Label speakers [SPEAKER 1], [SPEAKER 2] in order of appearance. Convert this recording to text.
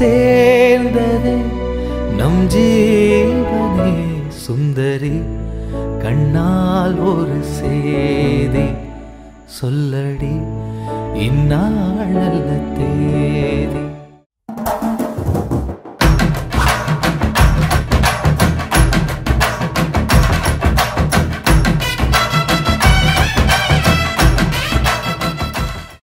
[SPEAKER 1] சேர்ந்ததே நம் ஜீவனே சுந்தரி கண்ணால் ஒரு சேதி சொல்லடி இந்நாள் நல்ல தேதி